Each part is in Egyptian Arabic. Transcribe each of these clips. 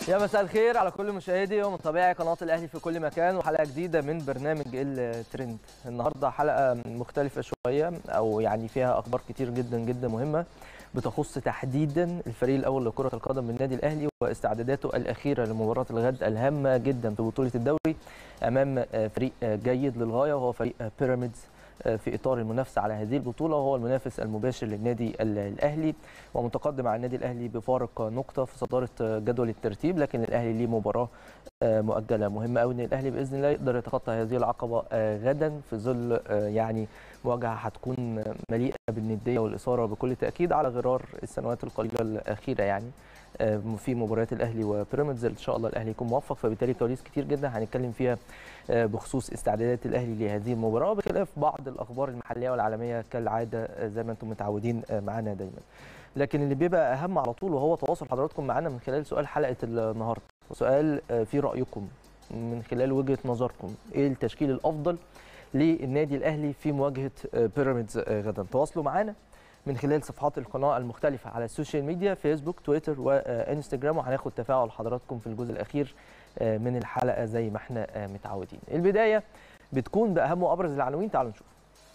يا مساء الخير على كل مشاهدي ومتابعي قناه الاهلي في كل مكان وحلقه جديده من برنامج الترند النهارده حلقه مختلفه شويه او يعني فيها اخبار كتير جدا جدا مهمه بتخص تحديدا الفريق الاول لكره القدم من النادي الاهلي واستعداداته الاخيره لمباراه الغد الهامه جدا في بطوله الدوري امام فريق جيد للغايه وهو فريق بيراميدز في اطار المنافسه على هذه البطوله وهو المنافس المباشر للنادي الاهلي ومتقدم على النادي الاهلي بفارق نقطه في صداره جدول الترتيب لكن الاهلي ليه مباراه مؤجله مهمه قوي ان الاهلي باذن الله يقدر يتخطى هذه العقبه غدا في ظل يعني مواجهه هتكون مليئه بالنديه والاثاره بكل تاكيد على غرار السنوات القليله الاخيره يعني في مباريات الاهلي وبيراميدز ان شاء الله الاهلي يكون موفق فبالتالي كواليس كتير جدا هنتكلم فيها بخصوص استعدادات الاهلي لهذه المباراه بخلاف بعض الاخبار المحليه والعالميه كالعاده زي ما انتم متعودين معانا دايما لكن اللي بيبقى اهم على طول وهو تواصل حضراتكم معانا من خلال سؤال حلقه النهارده سؤال في رايكم من خلال وجهه نظركم ايه التشكيل الافضل للنادي الاهلي في مواجهه بيراميدز غدا تواصلوا معانا من خلال صفحات القناه المختلفه على السوشيال ميديا فيسبوك تويتر وانستجرام وهناخد تفاعل حضراتكم في الجزء الاخير من الحلقه زي ما احنا متعودين البدايه بتكون باهم وابرز العناوين تعالوا نشوف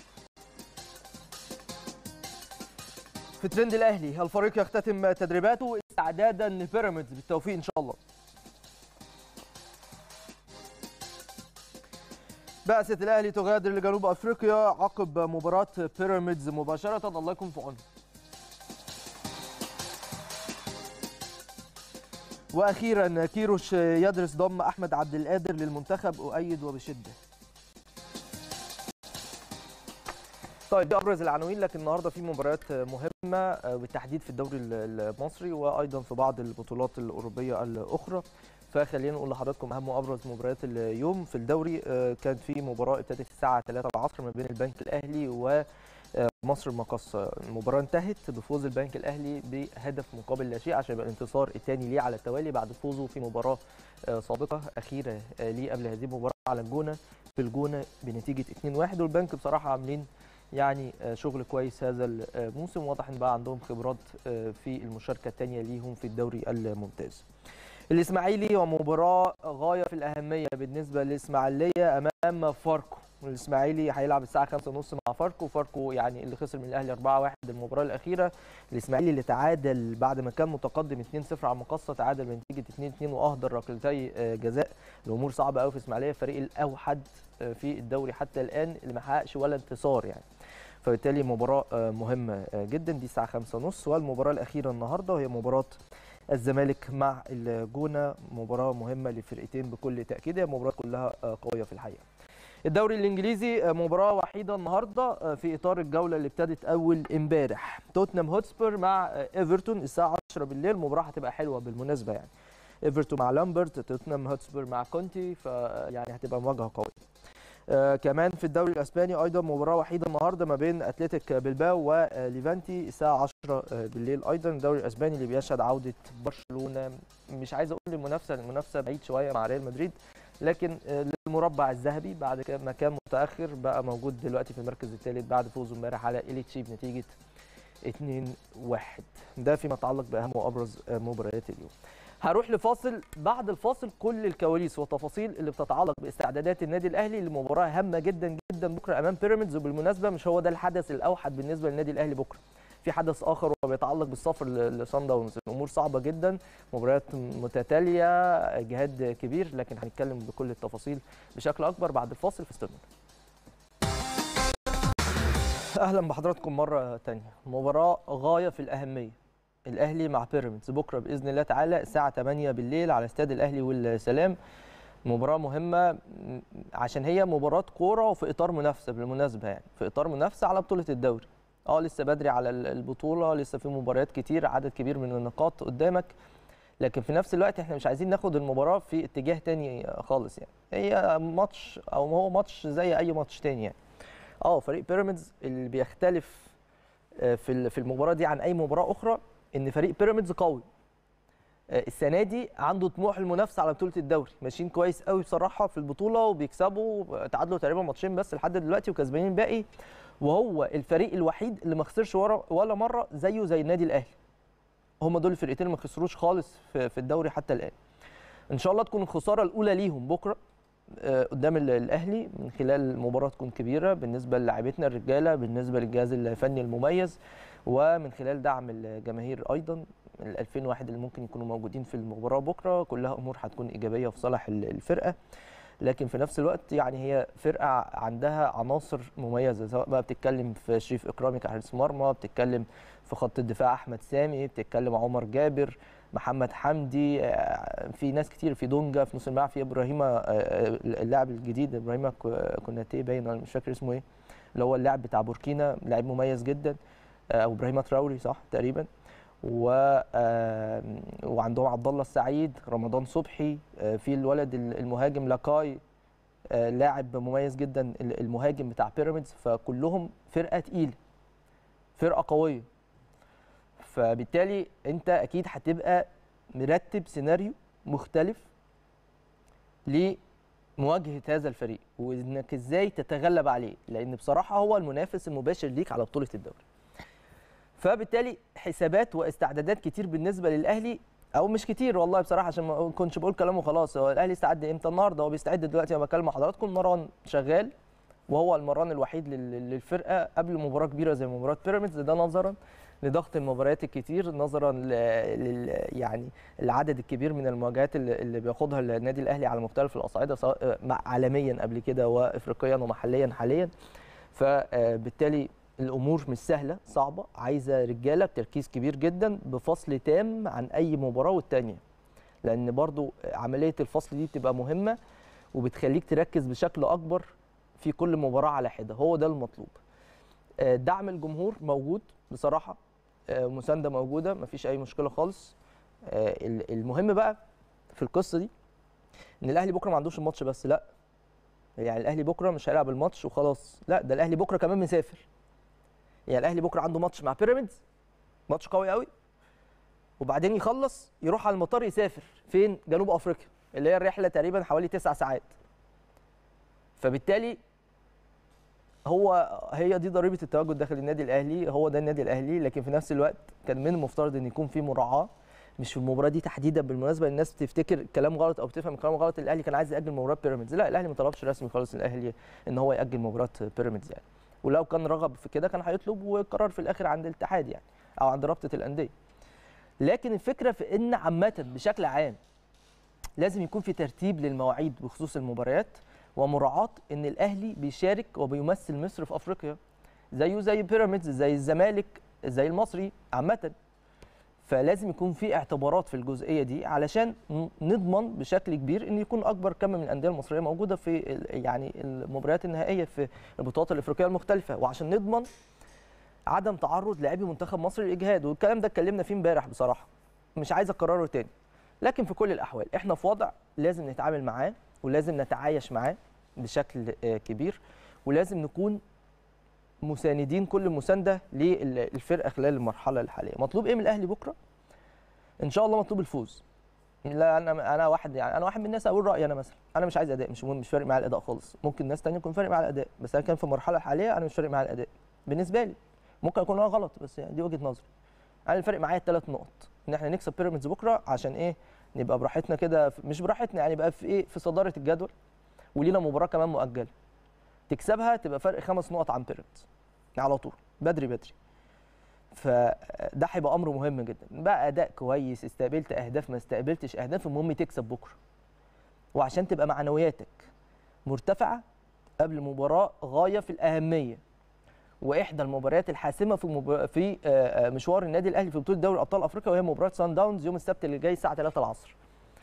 في ترند الاهلي الفريق يختتم تدريباته استعدادا لبيراميدز بالتوفيق ان شاء الله بعثة الأهلي تغادر لجنوب أفريقيا عقب مباراة بيراميدز مباشرة الله يكون في عونه. وأخيرا كيروش يدرس ضم أحمد عبد القادر للمنتخب أؤيد وبشدة. طيب دي ابرز العناوين لكن النهارده في مباريات مهمه بالتحديد في الدوري المصري وايضا في بعض البطولات الاوروبيه الاخرى فخلينا نقول لحضراتكم اهم وابرز مباريات اليوم في الدوري كان في مباراه ابتدت الساعه 3 العصر ما بين البنك الاهلي ومصر المقصه المباراه انتهت بفوز البنك الاهلي بهدف مقابل لا شيء عشان يبقى الانتصار الثاني ليه على التوالي بعد فوزه في مباراه سابقه اخيره ليه قبل هذه المباراه على الجونه في الجونه بنتيجه 2-1 والبنك بصراحه عاملين يعني شغل كويس هذا الموسم واضح ان بقى عندهم خبرات في المشاركه الثانيه ليهم في الدوري الممتاز. الاسماعيلي ومباراه غايه في الاهميه بالنسبه للاسماعيليه امام فاركو الاسماعيلي هيلعب الساعه 5:30 مع فاركو فاركو يعني اللي خسر من الاهلي 4-1 المباراه الاخيره الاسماعيلي اللي تعادل بعد ما كان متقدم 2-0 على المقصه تعادل بنتيجه 2-2 واهدر ركلتي جزاء الامور صعبه قوي في الاسماعيليه الفريق الاوحد في الدوري حتى الان اللي ما حققش ولا انتصار يعني فبالتالي مباراه مهمه جدا دي الساعه 5:30 والمباراه الاخيره النهارده وهي مباراه الزمالك مع الجونه مباراه مهمه للفرقتين بكل تاكيد هي مباراه كلها قويه في الحقيقه الدوري الانجليزي مباراه وحيده النهارده في اطار الجوله اللي ابتدت اول امبارح توتنهام هوتسبير مع ايفرتون الساعه 10 بالليل مباراه هتبقى حلوه بالمناسبه يعني ايفرتون مع لامبرت توتنهام هوتسبير مع كونتي فيعني هتبقى مواجهه قويه آه كمان في الدوري الاسباني ايضا مباراه وحيده النهارده ما بين اتلتيك بلباو وليفانتي الساعه 10 بالليل ايضا الدوري الاسباني اللي بيشهد عوده برشلونه مش عايز اقول المنافسه المنافسه بعيد شويه مع ريال مدريد لكن المربع الذهبي بعد ما كان متاخر بقى موجود دلوقتي في المركز الثالث بعد فوزه امبارح على إليتشي بنتيجه 2-1 ده فيما يتعلق باهم وابرز مباريات اليوم هروح لفاصل بعد الفاصل كل الكواليس والتفاصيل اللي بتتعلق باستعدادات النادي الاهلي لمباراه هامه جدا جدا بكره امام بيراميدز وبالمناسبه مش هو ده الحدث الاوحد بالنسبه للنادي الاهلي بكره في حدث اخر وبيتعلق بالسفر لصن داونز الامور صعبه جدا مباريات متتاليه جهاد كبير لكن هنتكلم بكل التفاصيل بشكل اكبر بعد الفاصل في استوديو اهلا بحضراتكم مره ثانيه مباراه غايه في الاهميه الاهلي مع بيراميدز بكره باذن الله تعالى الساعه 8 بالليل على استاد الاهلي والسلام مباراه مهمه عشان هي مباراه كوره وفي اطار منافسه بالمناسبه يعني في اطار منافسه على بطوله الدوري اه لسه بدري على البطوله لسه في مباريات كتير عدد كبير من النقاط قدامك لكن في نفس الوقت احنا مش عايزين ناخد المباراه في اتجاه تاني خالص يعني هي ماتش او هو ماتش زي اي ماتش تاني يعني اه فريق بيراميدز اللي بيختلف في في المباراه دي عن اي مباراه اخرى ان فريق بيراميدز قوي السنه دي عنده طموح المنافسه على بطوله الدوري ماشيين كويس قوي بصراحه في البطوله وبيكسبوا تعادلوا تقريبا ماتشين بس لحد دلوقتي وكسبانين الباقي وهو الفريق الوحيد اللي ما خسرش ولا مره زيه زي النادي الاهلي هم دول الفرقتين اللي ما خسروش خالص في الدوري حتى الان ان شاء الله تكون الخساره الاولى ليهم بكره آه، قدام ال- الاهلي من خلال مباراه تكون كبيره بالنسبه للاعيبتنا الرجاله بالنسبه للجهاز الفني المميز ومن خلال دعم الجماهير ايضا ال 2000 واحد اللي ممكن يكونوا موجودين في المباراه بكره كلها امور هتكون ايجابيه في صالح ال- الفرقه لكن في نفس الوقت يعني هي فرقه عندها عناصر مميزه سواء بقى بتتكلم في شريف اكرامي كحارس مرمى بتتكلم في خط الدفاع احمد سامي بتتكلم عمر جابر محمد حمدي آه، في ناس كتير في دونجا في نص الملعب في ابراهيم آه، اللاعب الجديد ابراهيم كو- كوناتي باين ولا مش فاكر اسمه ايه اللي هو اللاعب بتاع بوركينا لاعب مميز جدا آه، او ابراهيم تراوري صح تقريبا و آه، وعندهم عبد الله السعيد رمضان صبحي آه، في الولد المهاجم لاكاي آه، لاعب مميز جدا المهاجم بتاع بيراميدز فكلهم فرقه تقيله فرقه قويه فبالتالي انت اكيد هتبقى مرتب سيناريو مختلف لمواجهه هذا الفريق وانك ازاي تتغلب عليه لان بصراحه هو المنافس المباشر ليك على بطوله الدوري فبالتالي حسابات واستعدادات كتير بالنسبه للاهلي او مش كتير والله بصراحه عشان ما كنتش بقول كلام وخلاص هو الاهلي استعد امتى النهارده هو بيستعد دلوقتي انا بكلم حضراتكم مران شغال وهو المران الوحيد لل- للفرقه قبل مباراه كبيره زي مباراه بيراميدز ده نظرا لضغط المباريات الكتير نظرا ل... لل... يعني العدد الكبير من المواجهات اللي, اللي بياخدها النادي الاهلي على مختلف الاصعده سواء مع عالميا قبل كده وافريقيا ومحليا حاليا فبالتالي الامور مش سهله صعبه عايزه رجاله بتركيز كبير جدا بفصل تام عن اي مباراه والتانيه لان برضو عمليه الفصل دي بتبقى مهمه وبتخليك تركز بشكل اكبر في كل مباراه على حده هو ده المطلوب آه، دعم الجمهور موجود بصراحه آه، مسانده موجوده مفيش اي مشكله خالص آه، ال- المهم بقى في القصه دي ان الاهلي بكره ما عندوش الماتش بس لا يعني الاهلي بكره مش هيلعب الماتش وخلاص لا ده الاهلي بكره كمان مسافر يعني الاهلي بكره عنده ماتش مع بيراميدز ماتش قوي قوي وبعدين يخلص يروح على المطار يسافر فين جنوب افريقيا اللي هي الرحله تقريبا حوالي تسع ساعات فبالتالي هو هي دي ضريبه التواجد داخل النادي الاهلي هو ده النادي الاهلي لكن في نفس الوقت كان من المفترض ان يكون في مراعاه مش في المباراه دي تحديدا بالمناسبه الناس بتفتكر كلام غلط او بتفهم كلام غلط الاهلي كان عايز ياجل مباراه بيراميدز لا الاهلي ما طلبش رسمي خالص الاهلي ان هو ياجل مباراه بيراميدز يعني ولو كان رغب في كده كان هيطلب والقرار في الاخر عند الاتحاد يعني او عند رابطه الانديه لكن الفكره في ان عامه بشكل عام لازم يكون في ترتيب للمواعيد بخصوص المباريات ومراعاه ان الاهلي بيشارك وبيمثل مصر في افريقيا زيه زي بيراميدز زي الزمالك زي المصري عامه فلازم يكون في اعتبارات في الجزئيه دي علشان ن- نضمن بشكل كبير ان يكون اكبر كم من الانديه المصريه موجوده في ال- يعني المباريات النهائيه في البطولات الافريقيه المختلفه وعشان نضمن عدم تعرض لاعبي منتخب مصر للاجهاد والكلام ده اتكلمنا فيه امبارح بصراحه مش عايز اكرره تاني لكن في كل الاحوال احنا في وضع لازم نتعامل معاه ولازم نتعايش معاه بشكل آه، كبير ولازم نكون مساندين كل مسانده للفرقه خلال المرحله الحاليه مطلوب ايه من الاهلي بكره ان شاء الله مطلوب الفوز لا انا انا واحد يعني انا واحد من الناس اقول رايي انا مثلا انا مش عايز اداء مش مهم مش فارق معايا الاداء خالص ممكن ناس تانية يكون فارق معايا الاداء بس انا كان في المرحله الحاليه انا مش فارق معايا الاداء بالنسبه لي ممكن اكون انا غلط بس يعني دي وجهه نظري انا الفرق معايا الثلاث نقط ان احنا نكسب بيراميدز بكره عشان ايه نبقى براحتنا كده في- مش براحتنا يعني بقى في ايه في صداره الجدول ولينا مباراه كمان مؤجله تكسبها تبقى فرق خمس نقط عن بيراميدز على طول بدري بدري فده هيبقى امر مهم جدا بقى اداء كويس استقبلت اهداف ما استقبلتش اهداف المهم تكسب بكره وعشان تبقى معنوياتك مرتفعه قبل مباراه غايه في الاهميه واحدى المباريات الحاسمه في مب... في آه، آه، مشوار النادي الاهلي في بطوله دوري ابطال افريقيا وهي مباراه سان داونز يوم السبت اللي جاي الساعه 3 العصر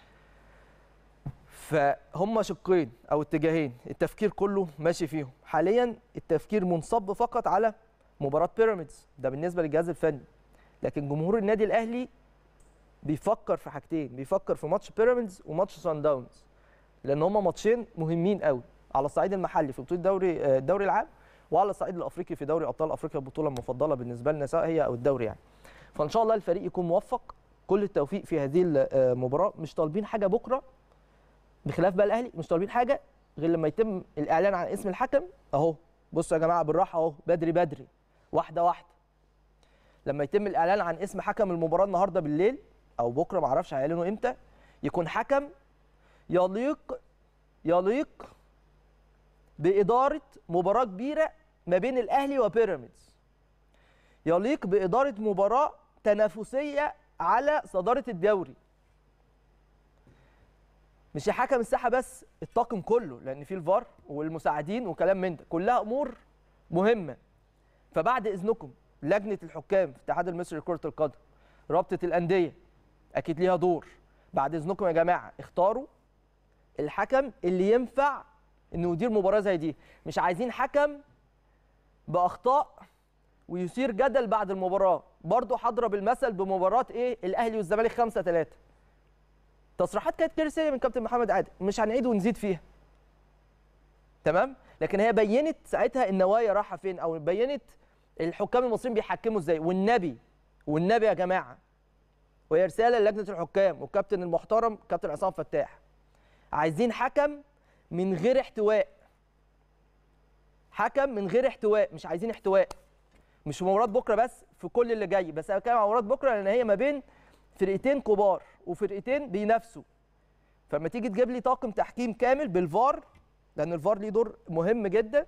فهم شقين او اتجاهين التفكير كله ماشي فيهم حاليا التفكير منصب فقط على مباراه بيراميدز ده بالنسبه للجهاز الفني لكن جمهور النادي الاهلي بيفكر في حاجتين بيفكر في ماتش بيراميدز وماتش سان داونز لان هما ماتشين مهمين قوي على الصعيد المحلي في بطوله دوري آه، الدوري العام وعلى الصعيد الافريقي في دوري ابطال افريقيا البطوله المفضله بالنسبه لنا سواء هي او الدوري يعني فان شاء الله الفريق يكون موفق كل التوفيق في هذه المباراه مش طالبين حاجه بكره بخلاف بقى الاهلي مش طالبين حاجه غير لما يتم الاعلان عن اسم الحكم اهو بصوا يا جماعه بالراحه اهو بدري بدري واحده واحده لما يتم الاعلان عن اسم حكم المباراه النهارده بالليل او بكره معرفش هيعلنوا امتى يكون حكم يليق يليق باداره مباراه كبيره ما بين الاهلي وبيراميدز يليق باداره مباراه تنافسيه على صداره الدوري مش حكم الساحه بس الطاقم كله لان في الفار والمساعدين وكلام من ده كلها امور مهمه فبعد اذنكم لجنه الحكام في الاتحاد المصري لكره القدم رابطه الانديه اكيد ليها دور بعد اذنكم يا جماعه اختاروا الحكم اللي ينفع انه يدير مباراه زي دي مش عايزين حكم باخطاء ويثير جدل بعد المباراه برضه هضرب المثل بمباراه ايه الاهلي والزمالك 5 3 تصريحات كانت كارثيه من كابتن محمد عادل مش هنعيد ونزيد فيها تمام لكن هي بينت ساعتها النوايا رايحه فين او بينت الحكام المصريين بيحكموا ازاي والنبي والنبي يا جماعه وهي رساله للجنه الحكام والكابتن المحترم كابتن عصام فتاح عايزين حكم من غير احتواء حكم من غير احتواء مش عايزين احتواء مش في مباراه بكره بس في كل اللي جاي بس انا بتكلم عن مباراه بكره لان هي ما بين فرقتين كبار وفرقتين بينافسوا فلما تيجي تجيب لي طاقم تحكيم كامل بالفار لان الفار ليه دور مهم جدا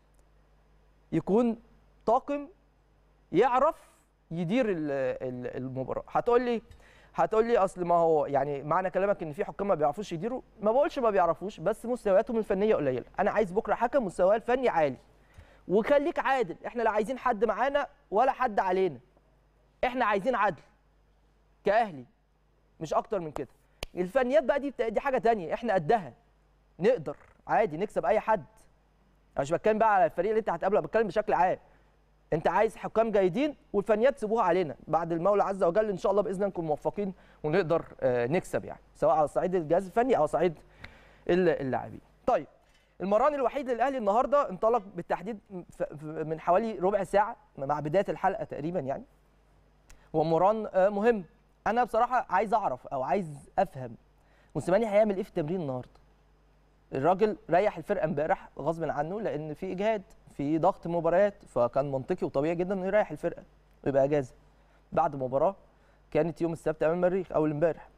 يكون طاقم يعرف يدير المباراه هتقول لي هتقول لي اصل ما هو يعني معنى كلامك ان في حكام ما بيعرفوش يديروا ما بقولش ما بيعرفوش بس مستوياتهم الفنيه قليله انا عايز بكره حكم مستواه الفني عالي وخليك عادل احنا لا عايزين حد معانا ولا حد علينا احنا عايزين عدل كاهلي مش اكتر من كده الفنيات بقى دي دي حاجه تانية احنا قدها نقدر عادي نكسب اي حد انا مش بتكلم بقى على الفريق اللي انت هتقابله بتكلم بشكل عام انت عايز حكام جيدين والفنيات سيبوها علينا بعد المولى عز وجل ان شاء الله باذن الله نكون موفقين ونقدر نكسب يعني سواء على صعيد الجهاز الفني او صعيد اللاعبين طيب المران الوحيد للاهلي النهارده انطلق بالتحديد من حوالي ربع ساعه مع بدايه الحلقه تقريبا يعني هو مران مهم انا بصراحه عايز اعرف او عايز افهم موسيماني هيعمل ايه في التمرين النهارده الراجل ريح الفرقه امبارح غصب عنه لان في اجهاد في ضغط مباريات فكان منطقي وطبيعي جدا انه يريح الفرقه ويبقى اجازه بعد مباراه كانت يوم السبت امام المريخ اول امبارح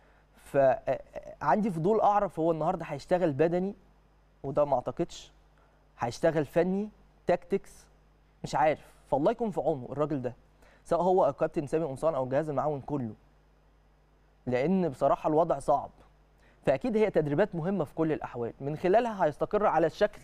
فعندي فضول اعرف هو النهارده هيشتغل بدني وده ما اعتقدش هيشتغل فني تاكتكس مش عارف فالله يكون في عونه الراجل ده سواء هو او كابتن سامي قمصان او الجهاز المعاون كله لان بصراحه الوضع صعب فاكيد هي تدريبات مهمه في كل الاحوال من خلالها هيستقر على الشكل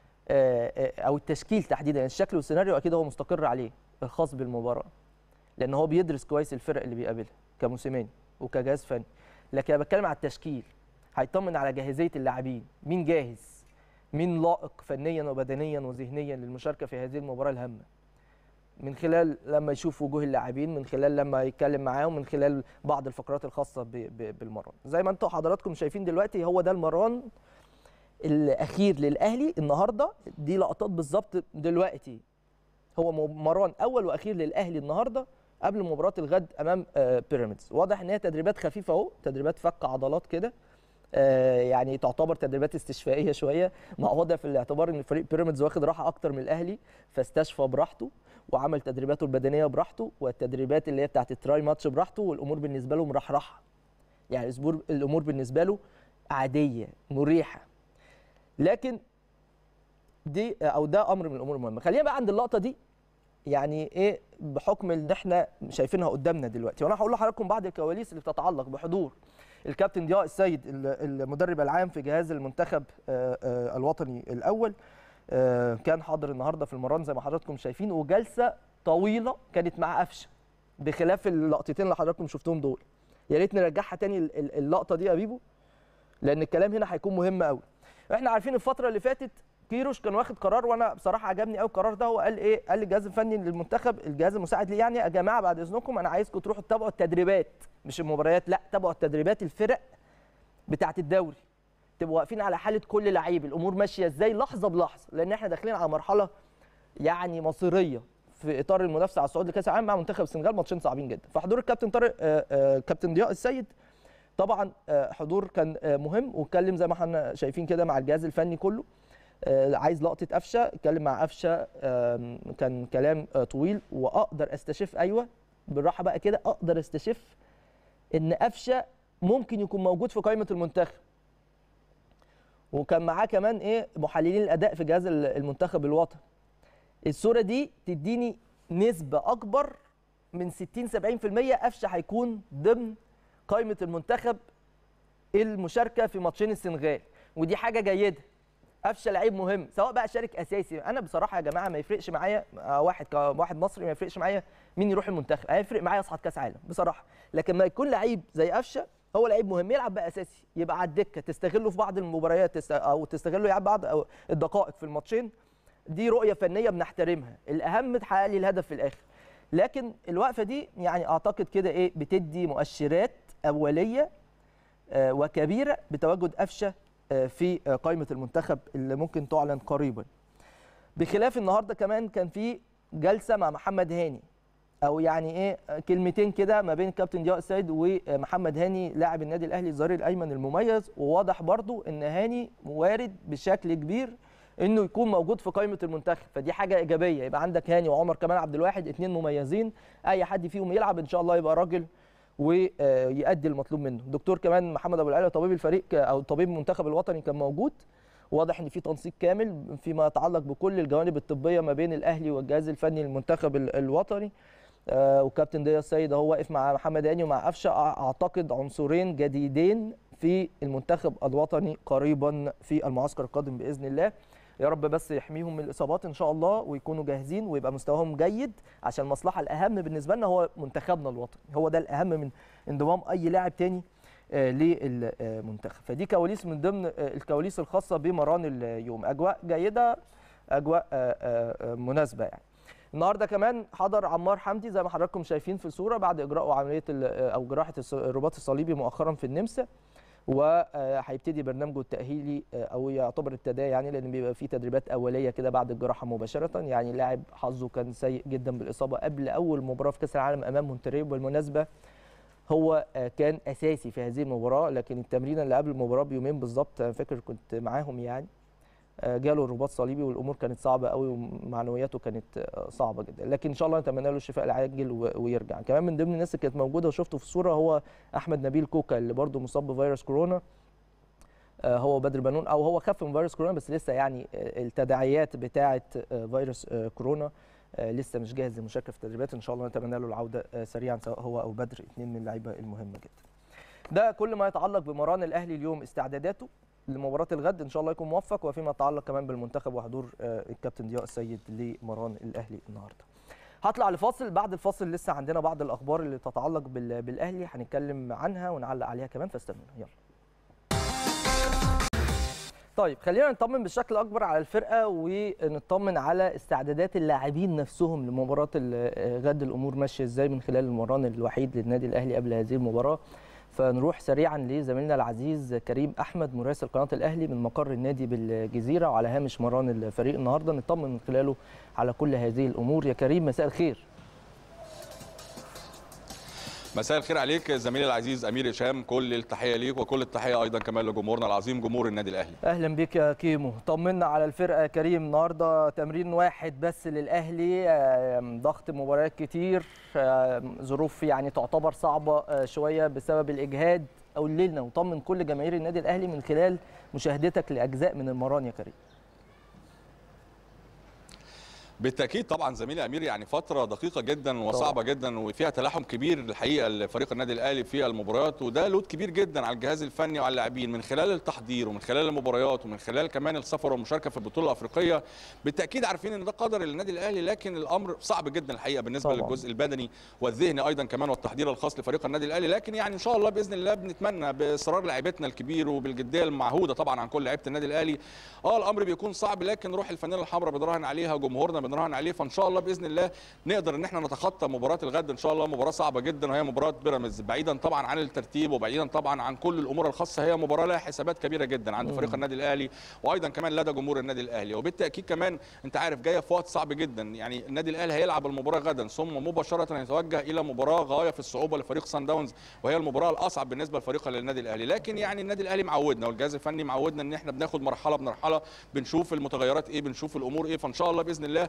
او التشكيل تحديدا الشكل والسيناريو اكيد هو مستقر عليه الخاص بالمباراه لان هو بيدرس كويس الفرق اللي بيقابلها كموسيماني وكجهاز فني لكن انا بتكلم على التشكيل هيطمن على جاهزيه اللاعبين مين جاهز مين لائق فنيا وبدنيا وذهنيا للمشاركه في هذه المباراه الهامه من خلال لما يشوف وجوه اللاعبين من خلال لما يتكلم معاهم من خلال بعض الفقرات الخاصه بالمران زي ما انتم حضراتكم شايفين دلوقتي هو ده المران الاخير للاهلي النهارده دي لقطات بالظبط دلوقتي هو مران اول واخير للاهلي النهارده قبل مباراه الغد امام بيراميدز واضح ان هي تدريبات خفيفه اهو تدريبات فك عضلات كده يعني تعتبر تدريبات استشفائيه شويه مع وضع في الاعتبار ان فريق بيراميدز واخد راحه اكتر من الاهلي فاستشفى براحته وعمل تدريباته البدنيه براحته والتدريبات اللي هي بتاعت التراي ماتش براحته والامور بالنسبه له مرحرحه يعني الامور بالنسبه له عاديه مريحه لكن دي او ده امر من الامور المهمه خلينا بقى عند اللقطه دي يعني ايه بحكم ان احنا شايفينها قدامنا دلوقتي وانا هقول لحضراتكم بعض الكواليس اللي بتتعلق بحضور الكابتن ضياء السيد المدرب العام في جهاز المنتخب الوطني الاول كان حاضر النهارده في المران زي ما حضراتكم شايفين وجلسه طويله كانت مع قفشه بخلاف اللقطتين اللي حضراتكم شفتهم دول يا ريت نرجعها تاني اللقطه دي يا بيبو لان الكلام هنا هيكون مهم قوي احنا عارفين الفتره اللي فاتت كيروش كان واخد قرار وانا بصراحه عجبني قوي القرار ده هو قال ايه قال للجهاز الفني للمنتخب الجهاز المساعد ليه يعني يا جماعه بعد اذنكم انا عايزكم تروحوا تتابعوا التدريبات مش المباريات لا تابعوا التدريبات الفرق بتاعه الدوري تبقوا واقفين على حاله كل لعيب الامور ماشيه ازاي لحظه بلحظه لان احنا داخلين على مرحله يعني مصيريه في اطار المنافسه على الصعود لكاس العالم مع منتخب السنغال ماتشين صعبين جدا فحضور الكابتن طارق كابتن ضياء السيد طبعا حضور كان مهم واتكلم زي ما احنا شايفين كده مع الجهاز الفني كله عايز لقطه قفشه اتكلم مع قفشه كان كلام طويل واقدر استشف ايوه بالراحه بقى كده اقدر استشف ان قفشه ممكن يكون موجود في قائمه المنتخب وكان معاه كمان ايه محللين الاداء في جهاز المنتخب الوطني الصوره دي تديني نسبه اكبر من 60 70% قفشه هيكون ضمن قائمه المنتخب المشاركه في ماتشين السنغال ودي حاجه جيده قفشه لعيب مهم سواء بقى شارك اساسي انا بصراحه يا جماعه ما يفرقش معايا واحد كواحد مصري ما يفرقش معايا مين يروح المنتخب هيفرق معايا اصعد كاس عالم بصراحه لكن ما يكون لعيب زي قفشه هو لعيب مهم يلعب بقى اساسي يبقى على الدكه تستغله في بعض المباريات او تستغله يلعب بعض أو الدقائق في الماتشين دي رؤيه فنيه بنحترمها الاهم تحقق لي الهدف في الاخر لكن الوقفه دي يعني اعتقد كده ايه بتدي مؤشرات اوليه وكبيره بتواجد قفشه في قائمه المنتخب اللي ممكن تعلن قريبا بخلاف النهارده كمان كان في جلسه مع محمد هاني او يعني ايه كلمتين كده ما بين كابتن ضياء السيد ومحمد هاني لاعب النادي الاهلي الظهير الايمن المميز وواضح برضو ان هاني وارد بشكل كبير انه يكون موجود في قائمه المنتخب فدي حاجه ايجابيه يبقى عندك هاني وعمر كمان عبد الواحد اثنين مميزين اي حد فيهم يلعب ان شاء الله يبقى راجل ويؤدي المطلوب منه دكتور كمان محمد ابو العلا طبيب الفريق او طبيب المنتخب الوطني كان موجود واضح ان في تنسيق كامل فيما يتعلق بكل الجوانب الطبيه ما بين الاهلي والجهاز الفني للمنتخب الوطني آه وكابتن ضياء السيد هو واقف مع محمد هاني ومع قفشه اعتقد عنصرين جديدين في المنتخب الوطني قريبا في المعسكر القادم باذن الله يا رب بس يحميهم من الاصابات ان شاء الله ويكونوا جاهزين ويبقى مستواهم جيد عشان المصلحه الاهم بالنسبه لنا هو منتخبنا الوطني هو ده الاهم من انضمام اي لاعب تاني آه للمنتخب فدي كواليس من ضمن آه الكواليس الخاصه بمران اليوم اجواء جيده اجواء آه مناسبه يعني النهارده كمان حضر عمار حمدي زي ما حضراتكم شايفين في الصوره بعد اجراء عمليه او جراحه الرباط الصليبي مؤخرا في النمسا وهيبتدي برنامجه التاهيلي او يعتبر التداعي يعني لان بيبقى فيه تدريبات اوليه كده بعد الجراحه مباشره يعني لاعب حظه كان سيء جدا بالاصابه قبل اول مباراه في كاس العالم امام مونتري بالمناسبه هو كان اساسي في هذه المباراه لكن التمرين اللي قبل المباراه بيومين بالظبط انا فاكر كنت معاهم يعني جاله الرباط صليبي والامور كانت صعبه قوي ومعنوياته كانت صعبه جدا لكن ان شاء الله نتمنى له الشفاء العاجل ويرجع كمان من ضمن الناس اللي كانت موجوده وشفته في الصوره هو احمد نبيل كوكا اللي برده مصاب بفيروس كورونا هو بدر بنون او هو خف من فيروس كورونا بس لسه يعني التداعيات بتاعه فيروس كورونا لسه مش جاهز للمشاركه في التدريبات ان شاء الله نتمنى له العوده سريعا سواء هو او بدر اثنين من اللعيبه المهمه جدا ده كل ما يتعلق بمران الاهلي اليوم استعداداته لمباراه الغد ان شاء الله يكون موفق وفيما يتعلق كمان بالمنتخب وحضور الكابتن ضياء السيد لمران الاهلي النهارده هطلع لفاصل بعد الفاصل لسه عندنا بعض الاخبار اللي تتعلق بالاهلي هنتكلم عنها ونعلق عليها كمان فاستنونا يلا طيب خلينا نطمن بشكل اكبر على الفرقه ونطمن على استعدادات اللاعبين نفسهم لمباراه غد الامور ماشيه ازاي من خلال المران الوحيد للنادي الاهلي قبل هذه المباراه فنروح سريعا لزميلنا العزيز كريم احمد مراسل قناه الاهلي من مقر النادي بالجزيره وعلى هامش مران الفريق النهارده نطمن من خلاله على كل هذه الامور يا كريم مساء الخير مساء الخير عليك زميلي العزيز امير هشام كل التحيه ليك وكل التحيه ايضا كمان لجمهورنا العظيم جمهور النادي الاهلي اهلا بك يا كيمو طمنا على الفرقه يا كريم النهارده تمرين واحد بس للاهلي ضغط مباريات كتير ظروف يعني تعتبر صعبه شويه بسبب الاجهاد قول لنا وطمن كل جماهير النادي الاهلي من خلال مشاهدتك لاجزاء من المران يا كريم بالتاكيد طبعا زميلي امير يعني فتره دقيقه جدا وصعبه جدا وفيها تلاحم كبير الحقيقه لفريق النادي الاهلي في المباريات وده لود كبير جدا على الجهاز الفني وعلى اللاعبين من خلال التحضير ومن خلال المباريات ومن خلال كمان السفر والمشاركه في البطوله الافريقيه بالتاكيد عارفين ان ده قدر للنادي الاهلي لكن الامر صعب جدا الحقيقه بالنسبه طبعا. للجزء البدني والذهني ايضا كمان والتحضير الخاص لفريق النادي الاهلي لكن يعني ان شاء الله باذن الله بنتمنى باصرار لاعيبتنا الكبير وبالجديه المعهوده طبعا عن كل لعيبه النادي الاهلي اه الامر بيكون صعب لكن روح الفانيله الحمراء بنراهن عليها جمهورنا بنراهن عليه فان شاء الله باذن الله نقدر ان احنا نتخطى مباراه الغد ان شاء الله مباراه صعبه جدا وهي مباراه بيراميدز بعيدا طبعا عن الترتيب وبعيدا طبعا عن كل الامور الخاصه هي مباراه لها حسابات كبيره جدا عند فريق النادي الاهلي وايضا كمان لدى جمهور النادي الاهلي وبالتاكيد كمان انت عارف جايه في وقت صعب جدا يعني النادي الاهلي هيلعب المباراه غدا ثم مباشره يتوجه الى مباراه غايه في الصعوبه لفريق سان داونز وهي المباراه الاصعب بالنسبه لفريق للنادي الاهلي لكن يعني النادي الاهلي معودنا والجهاز الفني معودنا ان احنا بناخد مرحله بمرحله بنشوف المتغيرات ايه بنشوف الامور ايه فان شاء الله باذن الله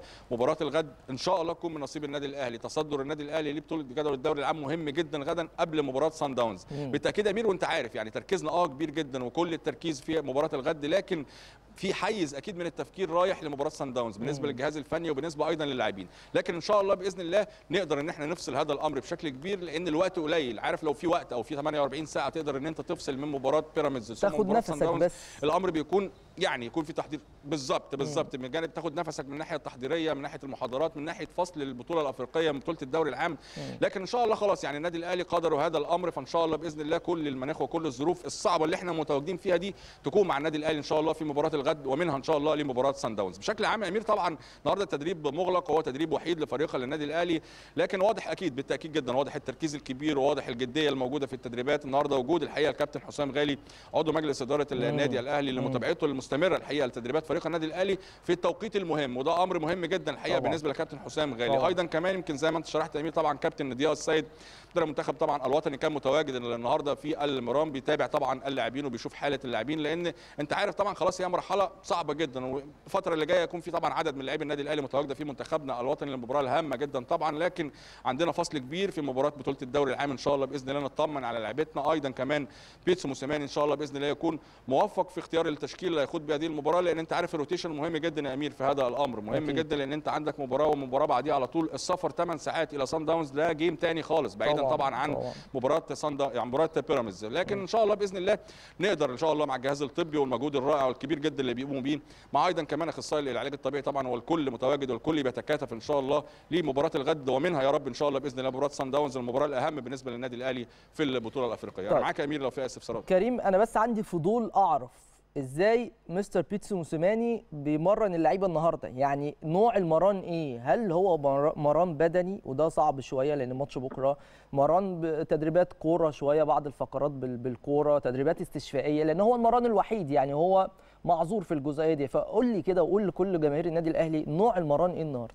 مباراه الغد ان شاء الله تكون من نصيب النادي الاهلي تصدر النادي الاهلي لبطوله جدول الدوري العام مهم جدا غدا قبل مباراه سان داونز بالتاكيد يا امير وانت عارف يعني تركيزنا اه كبير جدا وكل التركيز في مباراه الغد لكن في حيز اكيد من التفكير رايح لمباراه سان داونز بالنسبه للجهاز الفني وبالنسبه ايضا للاعبين لكن ان شاء الله باذن الله نقدر ان احنا نفصل هذا الامر بشكل كبير لان الوقت قليل عارف لو في وقت او في 48 ساعه تقدر ان انت تفصل من مباراه بيراميدز ثم تاخد مباراة سان نفسك داونز، بس. الامر بيكون يعني يكون في تحضير بالظبط بالظبط من جانب تاخد نفسك من الناحيه التحضيريه من ناحيه المحاضرات من ناحيه فصل البطوله الافريقيه من بطوله الدوري العام لكن ان شاء الله خلاص يعني النادي الاهلي قدروا هذا الامر فان شاء الله باذن الله كل المناخ وكل الظروف الصعبه اللي احنا متواجدين فيها دي تكون مع النادي الاهلي ان شاء الله في مباراه الغد ومنها ان شاء الله لمباراه سان داونز بشكل عام يا امير طبعا النهارده التدريب مغلق وهو تدريب وحيد لفريق للنادي الاهلي لكن واضح اكيد بالتاكيد جدا واضح التركيز الكبير وواضح الجديه الموجوده في التدريبات النهارده وجود الحقيقه الكابتن حسام غالي عضو مجلس اداره النادي الاهلي لمتابعته المستمره الحقيقه لتدريبات فريق النادي الاهلي في التوقيت المهم وده امر مهم جدا الحقيقه طبعاً. بالنسبه لكابتن حسام غالي طبعاً. ايضا كمان يمكن زي ما انت شرحت يا امير طبعا كابتن ضياء السيد مدرب المنتخب طبعا الوطني كان متواجد النهارده في المرام بيتابع طبعا اللاعبين وبيشوف حاله اللاعبين لان انت عارف طبعا خلاص هي مرحله صعبه جدا والفتره اللي جايه يكون في طبعا عدد من لاعبي النادي الاهلي متواجده في منتخبنا الوطني للمباراه الهامه جدا طبعا لكن عندنا فصل كبير في مباراه بطوله الدوري العام ان شاء الله باذن الله نطمن على لعيبتنا ايضا كمان بيتسو موسيماني ان شاء الله باذن الله يكون موفق في اختيار التشكيل اللي هيخوض بهذه المباراه لان انت عارف الروتيشن مهم جدا يا امير في هذا الامر مهم أكيد. جدا لان انت عندك مباراه ومباراه بعديها على طول السفر 8 ساعات الى سان داونز ده جيم تاني خالص بعيدا طبعاً، طبعا, عن طبعاً. مباراه سان دا... يعني مباراه بيراميدز لكن ان شاء الله باذن الله نقدر ان شاء الله مع الجهاز الطبي والمجهود الرائع والكبير جدا اللي بيقوموا بيه مع ايضا كمان اخصائي العلاج الطبيعي طبعا والكل متواجد والكل بيتكاتف ان شاء الله لمباراه الغد ومنها يا رب ان شاء الله باذن الله مباراه سان داونز المباراه الاهم بالنسبه للنادي الاهلي في البطوله الافريقيه انا طيب. معاك يا امير لو في استفسارات كريم انا بس عندي فضول اعرف ازاي مستر بيتسو موسيماني بيمرن اللعيبه النهارده يعني نوع المران ايه هل هو مر- مران بدني وده صعب شويه لان ماتش بكره مران ب- تدريبات كوره شويه بعض الفقرات بال- بالكوره تدريبات استشفائيه لان هو المران الوحيد يعني هو معذور في الجزئيه دي فقول لي كده وقول لكل جماهير النادي الاهلي نوع المران ايه النهارده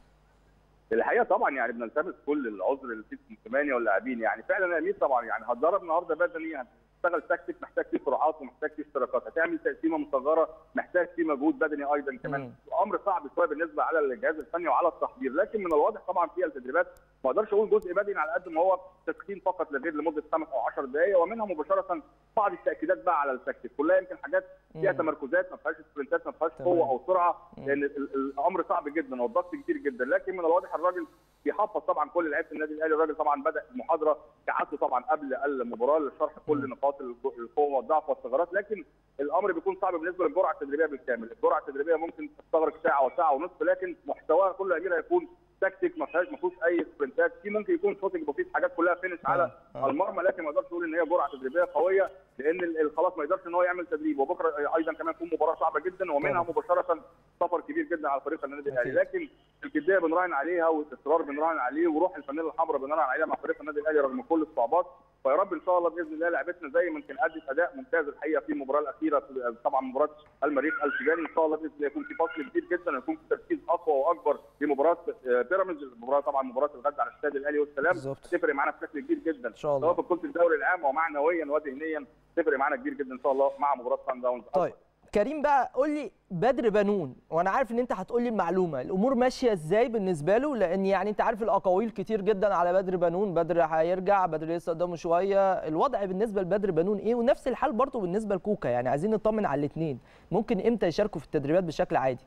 الحقيقه طبعا يعني بنلتمس كل العذر للفيس الثمانيه واللاعبين يعني فعلا يا امير طبعا يعني هتدرب النهارده بدني هتشتغل تكتيك محتاج فيه سرعات ومحتاج فيه اشتراكات هتعمل تقسيمه مصغره محتاج فيه مجهود بدني ايضا كمان مم. امر صعب شويه بالنسبه على الجهاز الفني وعلى التحضير لكن من الواضح طبعا في التدريبات ما اقدرش اقول جزء بدني على قد ما هو تسخين فقط لغير لمده خمس او 10 دقائق ومنها مباشره بعض التاكيدات بقى على التكتيك كلها يمكن حاجات فيها مم. تمركزات ما فيهاش سبرنتات ما فيهاش تمام. قوه او سرعه مم. لان ال- ال- الامر صعب جدا والضغط كتير جدا لكن من الواضح الراجل بيحفظ طبعا كل لعيبه النادي الاهلي الراجل طبعا بدا المحاضره كعادته طبعا قبل المباراه لشرح كل نقاط الج- القوه والضعف والثغرات لكن الامر بيكون صعب بالنسبه للجرعه التدريبيه بالكامل، الجرعه التدريبيه ممكن تستغرق ساعه وساعه ونصف لكن محتواها كله يا امير هيكون تكتيك ما فيهاش ما فيهوش اي سبرنتات في ممكن يكون شوتنج بسيط حاجات كلها فينش على آه، آه. المرمى لكن ما اقدرش اقول ان هي جرعه تدريبيه قويه لان ال- ال- خلاص ما يقدرش ان هو يعمل تدريب وبكره ايضا كمان تكون مباراه صعبه جدا ومنها طبعا. مباشره سفر كبير جدا على فريق النادي الاهلي أكيد. لكن الجديه بنراهن عليها والاصرار بنراهن عليه وروح الفانيلا الحمراء بنراهن عليها مع فريق النادي الاهلي رغم كل الصعوبات فيا رب ان شاء الله باذن الله لعبتنا زي ما يمكن ادت اداء ممتاز الحقيقه في المباراه الاخيره في- طبعا مباراه المريخ السوداني ان شاء الله باذن الله يكون في فصل كبير جدا ويكون في تركيز اقوى واكبر في مباراه آه، بيراميدز المباراه طبعا مباراه الغد على استاد الاهلي والسلام بالظبط. تفرق معانا بشكل كبير جدا إن شاء الله. سواء في بطوله الدوري العام ومعنويا وذهنيا تفرق معانا كبير جدا ان شاء الله مع مباراه سان داونز طيب كريم بقى قول لي بدر بنون وانا عارف ان انت هتقول لي المعلومه الامور ماشيه ازاي بالنسبه له لان يعني انت عارف الاقاويل كتير جدا على بدر بنون بدر هيرجع بدر لسه قدامه شويه الوضع بالنسبه لبدر بنون ايه ونفس الحال برضه بالنسبه لكوكا يعني عايزين نطمن على الاثنين ممكن امتى يشاركوا في التدريبات بشكل عادي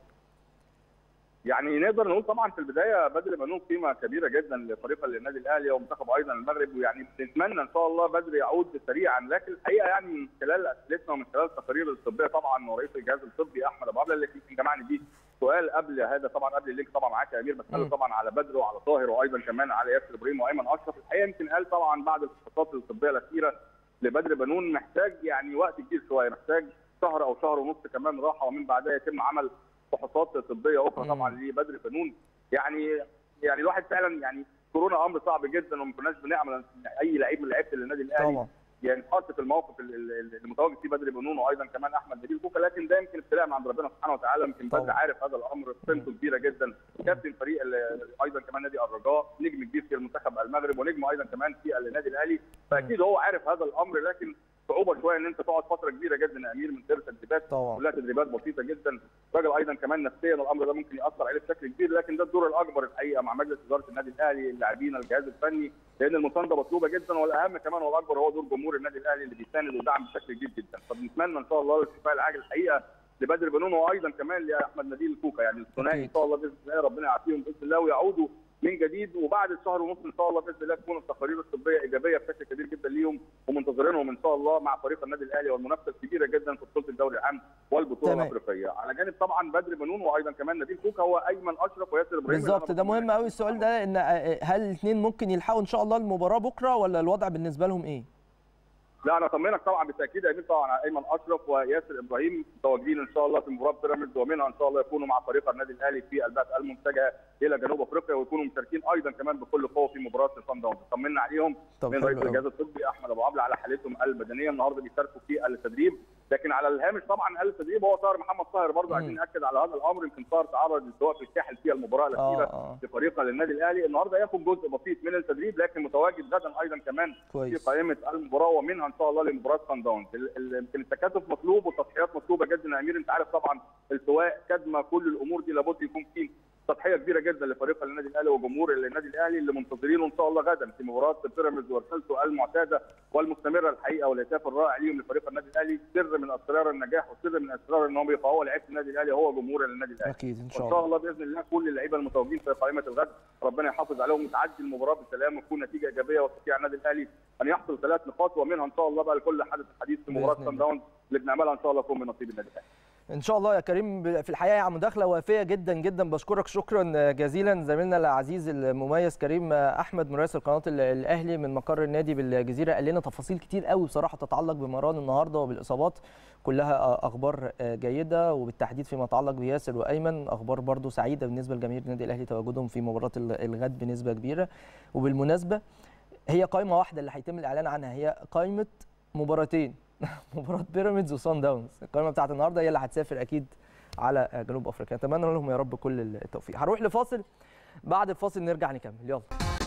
يعني نقدر نقول طبعا في البدايه بدر بنون قيمه كبيره جدا لفريق النادي الاهلي ومنتخب ايضا المغرب ويعني بنتمنى ان شاء الله بدر يعود سريعا لكن الحقيقه يعني من خلال اسئلتنا ومن خلال التقارير الطبيه طبعا ورئيس الجهاز الطبي احمد ابو عبله اللي يمكن جمعني بيه سؤال قبل هذا طبعا قبل اللينك طبعا معاك يا امير بساله مم. طبعا على بدر وعلى طاهر وايضا كمان على ياسر ابراهيم وايمن اشرف الحقيقه يمكن قال طبعا بعد الفحوصات الطبيه الاخيره لبدر بنون محتاج يعني وقت كبير شويه محتاج شهر او شهر ونص كمان راحه ومن بعدها يتم عمل فحوصات طبيه اخرى مم. طبعا لبدر بنون يعني يعني الواحد فعلا يعني كورونا امر صعب جدا وما كناش بنعمل إن اي لعيب من لعيبه النادي الاهلي طبعا يعني حط في الموقف ال- ال- ال- المتواجد فيه بدر بنون وايضا كمان احمد نبيل كوكا لكن ده يمكن ابتلاء من عند ربنا سبحانه وتعالى يمكن بدر طبعا. عارف هذا الامر قيمته كبيره جدا كابتن فريق ال- ايضا كمان نادي الرجاء نجم كبير في المنتخب المغرب ونجم ايضا كمان في النادي الاهلي فاكيد هو عارف هذا الامر لكن صعوبه شويه ان انت تقعد فتره كبيره جدا يا امير من غير تدريبات طبعا كلها تدريبات بسيطه جدا راجل ايضا كمان نفسيا الامر ده ممكن ياثر عليه بشكل كبير لكن ده الدور الاكبر الحقيقه مع مجلس اداره النادي الاهلي اللاعبين الجهاز الفني لان المسانده مطلوبه جدا والاهم كمان والاكبر هو دور جمهور النادي الاهلي اللي بيساند ويدعم بشكل كبير جدا فبنتمنى ان شاء الله الشفاء العاجل الحقيقه لبدر بنون وايضا كمان لاحمد نبيل كوكا يعني الثنائي ان شاء الله باذن الله ربنا يعافيهم باذن الله ويعودوا من جديد وبعد الشهر ونص ان شاء الله باذن الله تكون التقارير الطبيه ايجابيه بشكل كبير جدا ليهم ومنتظرينهم ان شاء الله مع فريق النادي الاهلي والمنافسه الكبيره جدا في بطوله الدوري العام والبطوله تمام. الافريقيه على جانب طبعا بدر بنون وايضا كمان نبيل كوكا هو ايمن اشرف وياسر ابراهيم بالظبط ده مهم قوي السؤال ده ان هل الاثنين ممكن يلحقوا ان شاء الله المباراه بكره ولا الوضع بالنسبه لهم ايه؟ لا انا اطمنك طبعا بالتاكيد يا امين طبعا على ايمن اشرف وياسر ابراهيم متواجدين ان شاء الله في مباراه بيراميدز ومنها ان شاء الله يكونوا مع فريق النادي الاهلي في البعث المتجهه الى جنوب افريقيا ويكونوا مشاركين ايضا كمان بكل قوه في مباراه الصن داونز طمنا عليهم طب من حلو رئيس قوي. الجهاز الطبي احمد ابو عبله على حالتهم البدنيه النهارده بيشاركوا في التدريب لكن على الهامش طبعا التدريب هو طاهر محمد طاهر برضه مم. عايزين ناكد على هذا الامر يمكن طاهر تعرض للسواء في الساحل في المباراه اه الاخيره اه لفريق للنادي الاهلي النهارده ياخد جزء بسيط من التدريب لكن متواجد غدا ايضا كمان في كويس قائمه المباراه ومنها ان شاء الله لمباراه سان داونز ال- ال- يمكن التكاتف مطلوب والتضحيات مطلوبه جدا يا امير انت عارف طبعا السواء كدمه كل الامور دي لابد يكون في تضحيه كبيره جدا لفريق النادي الاهلي وجمهور النادي الاهلي اللي منتظرينه ان شاء الله غدا في مباراه بيراميدز ورسالته المعتاده والمستمره الحقيقه والهتاف الرائع ليهم لفريق النادي الاهلي سر من اسرار النجاح وسر من اسرار ان هم يبقى هو لعيبه النادي الاهلي هو جمهور النادي الاهلي اكيد ان شاء وان شاء الله الله باذن الله كل اللعيبه المتواجدين في قائمه الغد ربنا يحافظ عليهم وتعدي المباراه بسلام وتكون نتيجه ايجابيه ويستطيع النادي الاهلي ان يحصل ثلاث نقاط ومنها ان شاء الله بقى لكل حدث حديث في مباراه بإذن سان الله. داونز اللي بنعملها ان شاء الله يكون من نصيب النادي الاهلي ان شاء الله يا كريم ب- في الحقيقه يعني مداخله وافيه جدا جدا بشكرك شكرا جزيلا زميلنا العزيز المميز كريم احمد مراسل قناه ال- الاهلي من مقر النادي بالجزيره قال لنا تفاصيل كتير قوي بصراحه تتعلق بمران النهارده وبالاصابات كلها اخبار جيده وبالتحديد فيما يتعلق بياسر وايمن اخبار برضو سعيده بالنسبه لجماهير النادي الاهلي تواجدهم في مباراه ال- الغد بنسبه كبيره وبالمناسبه هي قائمه واحده اللي هيتم الاعلان عنها هي قائمه مباراتين مباراه بيراميدز وصن داونز القائمه بتاعت النهارده هي اللي هتسافر اكيد على جنوب افريقيا اتمنى لهم يا رب كل التوفيق هروح لفاصل بعد الفاصل نرجع نكمل يلا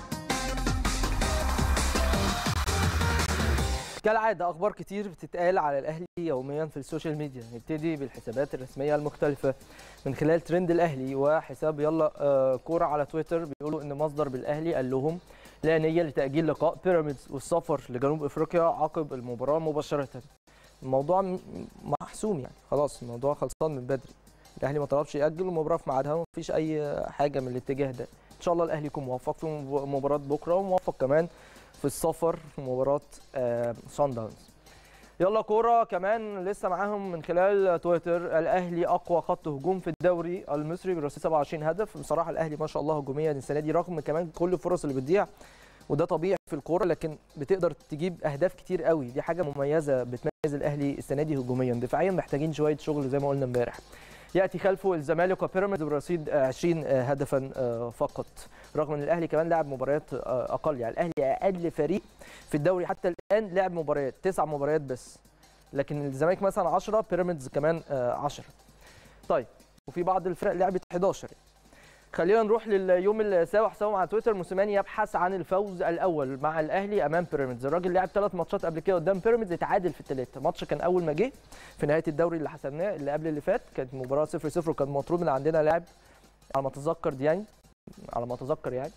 كالعاده اخبار كتير بتتقال على الاهلي يوميا في السوشيال ميديا نبتدي بالحسابات الرسميه المختلفه من خلال ترند الاهلي وحساب يلا آه، كوره على تويتر بيقولوا ان مصدر بالاهلي قال لهم لا نيه لتاجيل لقاء بيراميدز والسفر لجنوب افريقيا عقب المباراه مباشره الموضوع م- محسوم يعني خلاص الموضوع خلصان من بدري الاهلي ما طلبش ياجل المباراه في ميعادها ومفيش اي حاجه من الاتجاه ده ان شاء الله الاهلي يكون موفق في مب- مباراه بكره وموفق كمان في السفر في مباراه آه، صن داونز يلا كوره كمان لسه معاهم من خلال تويتر الاهلي اقوى خط هجوم في الدوري المصري برصيد 27 هدف بصراحه الاهلي ما شاء الله هجوميا السنه دي رغم كمان كل الفرص اللي بتضيع وده طبيعي في الكوره لكن بتقدر تجيب اهداف كتير قوي دي حاجه مميزه بتميز الاهلي السنه دي هجوميا دفاعيا محتاجين شويه شغل زي ما قلنا امبارح ياتي خلفه الزمالك وبيراميدز برصيد آه، 20 آه، هدفا آه، فقط رغم ان الاهلي كمان لعب مباريات آه، اقل يعني الاهلي اقل فريق في الدوري حتى الان لعب مباريات تسع مباريات بس لكن الزمالك مثلا 10 بيراميدز كمان آه، 10 طيب وفي بعض الفرق لعبت 11 خلينا نروح لليوم السابع حسابهم على تويتر موسيماني يبحث عن الفوز الاول مع الاهلي امام بيراميدز الراجل لعب ثلاث ماتشات قبل كده قدام بيراميدز اتعادل في الثلاثه ماتش كان اول ما جه في نهايه الدوري اللي حسبناه اللي قبل اللي فات كانت مباراه 0 0 وكان مطرود من عندنا لاعب على ما اتذكر ديانج على ما اتذكر يعني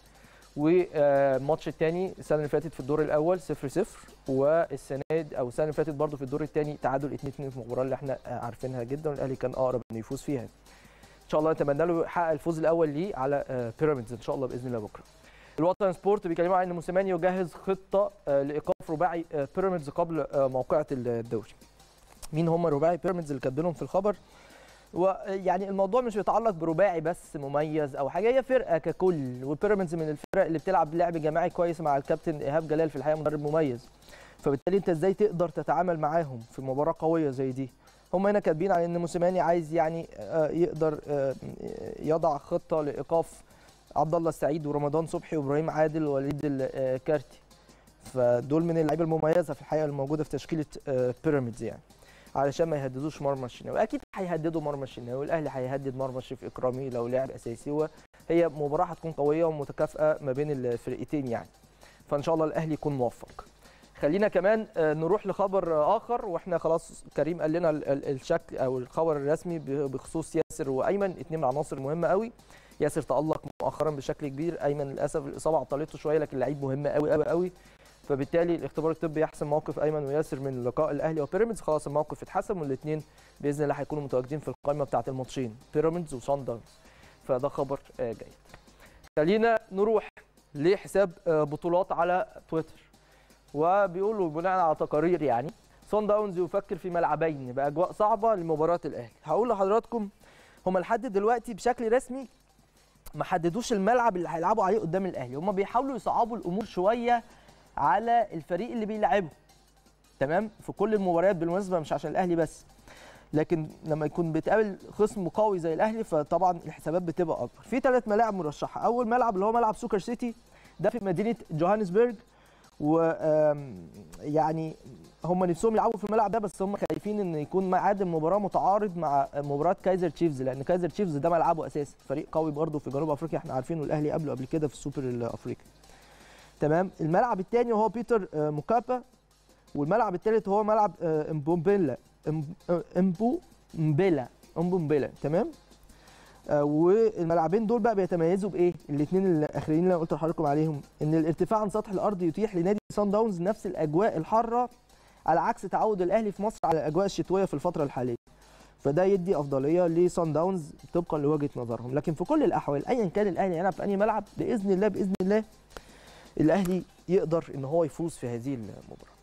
والماتش الثاني السنه اللي فاتت في الدور الاول 0 0 والسنه دي او السنه اللي فاتت برضه في الدور الثاني تعادل 2 2 في المباراه اللي احنا عارفينها جدا والاهلي كان اقرب انه يفوز فيها ان شاء الله نتمنى له يحقق الفوز الاول ليه على آه، بيراميدز ان شاء الله باذن الله بكره الوطن سبورت بيكلموا عن ان موسيماني يجهز خطه آه، لايقاف رباعي آه، بيراميدز قبل آه، موقعه الدوري مين هم رباعي بيراميدز اللي كاتبينهم في الخبر ويعني الموضوع مش بيتعلق برباعي بس مميز او حاجه هي فرقه ككل وبيراميدز من الفرق اللي بتلعب لعب جماعي كويس مع الكابتن ايهاب جلال في الحقيقه مدرب مميز فبالتالي انت ازاي تقدر تتعامل معاهم في مباراه قويه زي دي هم هنا كاتبين على ان موسيماني عايز يعني آه، يقدر آه، يضع خطه لايقاف عبد الله السعيد ورمضان صبحي وابراهيم عادل ووليد الكارتي فدول من اللعيبه المميزه في الحقيقه الموجوده في تشكيله آه، بيراميدز يعني علشان ما يهددوش مرمى الشناوي اكيد هيهددوا مرمى الشناوي والاهلي هيهدد مرمى الشريف اكرامي لو لعب اساسي وهي مباراه هتكون قويه ومتكافئه ما بين الفرقتين يعني فان شاء الله الاهلي يكون موفق خلينا كمان آه، نروح لخبر آه، اخر واحنا خلاص كريم قال لنا ال- ال- الشكل او الخبر الرسمي ب- بخصوص ياسر وايمن اتنين من العناصر مهمه قوي ياسر تالق مؤخرا بشكل كبير ايمن للاسف الاصابه عطلته شويه لكن لعيب مهم قوي قوي قوي فبالتالي الاختبار الطبي يحسم موقف ايمن وياسر من لقاء الاهلي وبيراميدز خلاص الموقف اتحسم والاثنين باذن الله هيكونوا متواجدين في القائمه بتاعه الماتشين بيراميدز وصن داونز فده خبر آه، جيد خلينا نروح لحساب آه، بطولات على تويتر وبيقولوا بناء على تقارير يعني صن داونز يفكر في ملعبين باجواء صعبه لمباراه الاهلي هقول لحضراتكم هم لحد دلوقتي بشكل رسمي ما حددوش الملعب اللي هيلعبوا عليه قدام الاهلي هم بيحاولوا يصعبوا الامور شويه على الفريق اللي بيلعبه تمام في كل المباريات بالمناسبه مش عشان الاهلي بس لكن لما يكون بيتقابل خصم قوي زي الاهلي فطبعا الحسابات بتبقى اكبر في ثلاث ملاعب مرشحه اول ملعب اللي هو ملعب سوكر سيتي ده في مدينه جوهانسبرج و آم، يعني هم نفسهم يلعبوا في الملعب ده بس هم خايفين ان يكون ميعاد المباراه متعارض مع مباراه كايزر تشيفز لان كايزر تشيفز ده ملعبه اساسي فريق قوي برضه في جنوب افريقيا احنا عارفينه الاهلي قبله قبل كده في السوبر الافريقي تمام الملعب الثاني هو بيتر آه، موكابا والملعب الثالث هو ملعب آه، امبومبيلا إم- آه، امبو مبيلا امبومبيلا تمام آه، والملعبين دول بقى بيتميزوا بايه الاثنين الاخرين اللي انا قلت لحضراتكم عليهم ان الارتفاع عن سطح الارض يتيح لنادي سان داونز نفس الاجواء الحاره على عكس تعود الاهلي في مصر على الاجواء الشتويه في الفتره الحاليه فده يدي افضليه لسان داونز طبقا لوجهه نظرهم لكن في كل الاحوال ايا كان الاهلي هيلعب في اي ملعب باذن الله باذن الله الاهلي يقدر ان هو يفوز في هذه المباراه